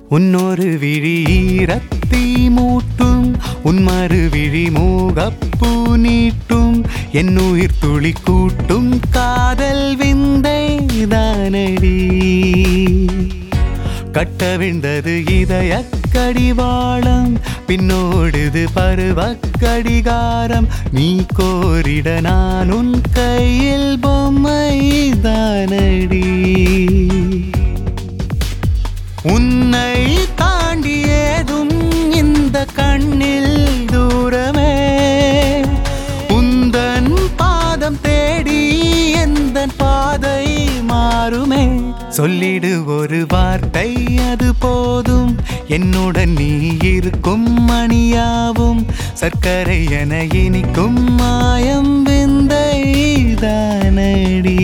உன்னொரு விழி ஈரத்தி மூட்டும் உன் மறுவிழி மூகப்பூ நீட்டும் என் உயிர் துளி கூட்டும் காதல் விந்தை தானடி கட்டவிழ்ந்தது இதய கடிவாளம் பின்னோடுது பருவக் கடிகாரம் நீ கோரிட நான் உன் கையில் பொம்மை தானடி உன்னை தாண்டி ஏதும் இந்த கண்ணில் தூரமே உந்தன் பாதம் தேடி எந்த பாதை மாறுமே சொல்லிடு ஒரு வார்த்தை அது போதும் என்னுடன் நீ இருக்கும் மணியாவும் சர்க்கரை என இனிக்கும் மாயம் விந்தை தானடி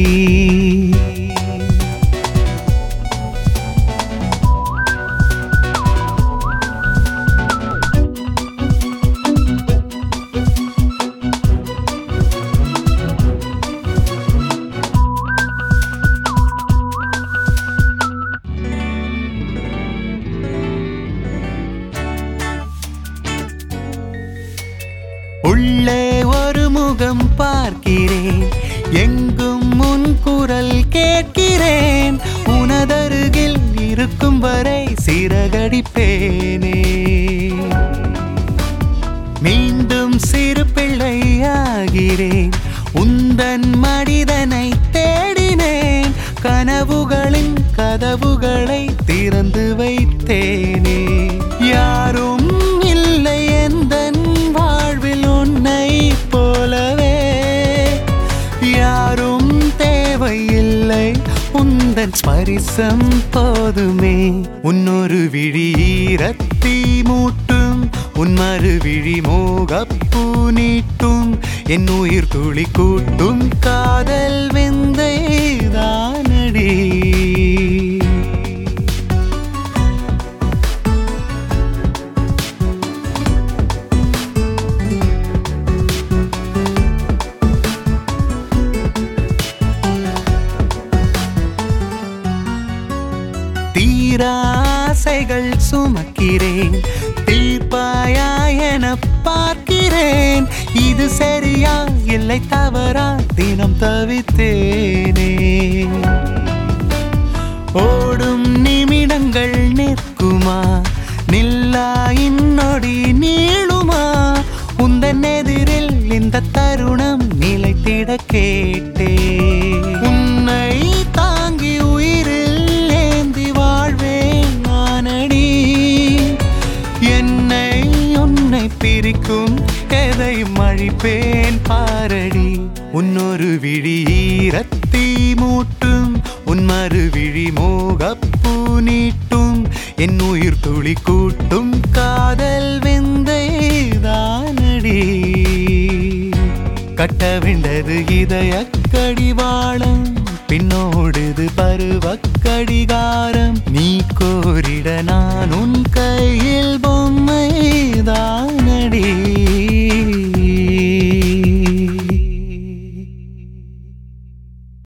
உள்ளே ஒரு முகம் பார்க்கிறேன் எங்கும் முன் குரல் கேட்கிறேன் உனதருகில் இருக்கும் வரை சிறகடிப்பேனே மீண்டும் சிறு பிள்ளையாகிறேன் உந்தன் மனிதனை தேடினேன் கனவுகளின் கதவுகளை திறந்து வைத்தேனே யாரும் இல்லை எந்தன் வாழ்வில் உன்னை போலவே யாரும் தேவையில்லை உந்தன் ஸ்பரிசம் போதுமே உன்னொரு விழி ஈரத்தி மூட்டும் உன் மறுவிழி மோகப்பூ நீட்டும் என் உயிர் துளி கூட்டும் காதல் விந்தை தானடி தீராசைகள் சுமக்கிறேன் தீர்ப்பாயா என பார்க்கிறேன் இது சரியா இல்லை தவறா தினம் தவித்தேனே ஓடும் நிமிடங்கள் நிற்குமா நில்லா இன்னொடி நீளுமா உந்தன் எதிரில் இந்த தருணம் நிலைத்திட கேட்டே உன்னை தாங்கி உயிரில் ஏந்தி வாழ்வேன் நானடி என்னை உன்னை பிரிக்கும் எதையும் அழிப்பேன் பாரடி உன்னொரு விழி ஈரத்தி மூட்டும் உன் மறுவிழி மோகப்பூ நீட்டும் என் உயிர் துளி கூட்டும் காதல் விந்தை தானடி கட்டவிண்டது இதய கடிவாளம் பின்னோடுது பருவக் கடிகாரம் நீ கோரிட நான் உன் கையில் பொம்மை தானடி